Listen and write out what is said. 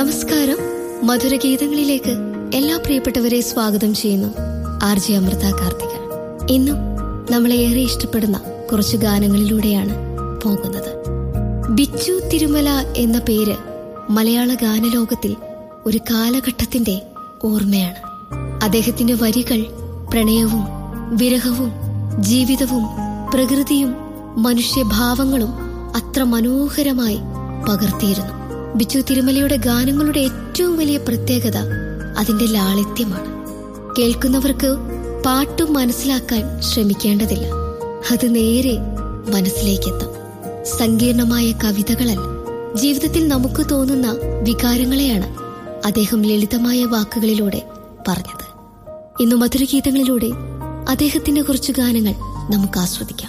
നമസ്കാരം മധുരഗീതങ്ങളിലേക്ക് എല്ലാ പ്രിയപ്പെട്ടവരെ സ്വാഗതം ചെയ്യുന്നു ആർ ജെ അമൃത കാർത്തിക ഇന്നും നമ്മളെ ഏറെ ഇഷ്ടപ്പെടുന്ന കുറച്ച് ഗാനങ്ങളിലൂടെയാണ് പോകുന്നത് ബിച്ചു തിരുമല എന്ന പേര് മലയാള ഗാനലോകത്തിൽ ഒരു കാലഘട്ടത്തിന്റെ ഓർമ്മയാണ് അദ്ദേഹത്തിന്റെ വരികൾ പ്രണയവും വിരഹവും ജീവിതവും പ്രകൃതിയും മനുഷ്യഭാവങ്ങളും അത്ര മനോഹരമായി പകർത്തിയിരുന്നു ബിച്ചു തിരുമലയുടെ ഗാനങ്ങളുടെ ഏറ്റവും വലിയ പ്രത്യേകത അതിന്റെ ലാളിത്യമാണ് കേൾക്കുന്നവർക്ക് പാട്ടും മനസ്സിലാക്കാൻ ശ്രമിക്കേണ്ടതില്ല അത് നേരെ മനസ്സിലേക്കെത്തും സങ്കീർണമായ കവിതകളല്ല ജീവിതത്തിൽ നമുക്ക് തോന്നുന്ന വികാരങ്ങളെയാണ് അദ്ദേഹം ലളിതമായ വാക്കുകളിലൂടെ പറഞ്ഞത് ഇന്ന് മധുരഗീതങ്ങളിലൂടെ അദ്ദേഹത്തിന്റെ കുറച്ചു ഗാനങ്ങൾ നമുക്ക് ആസ്വദിക്കാം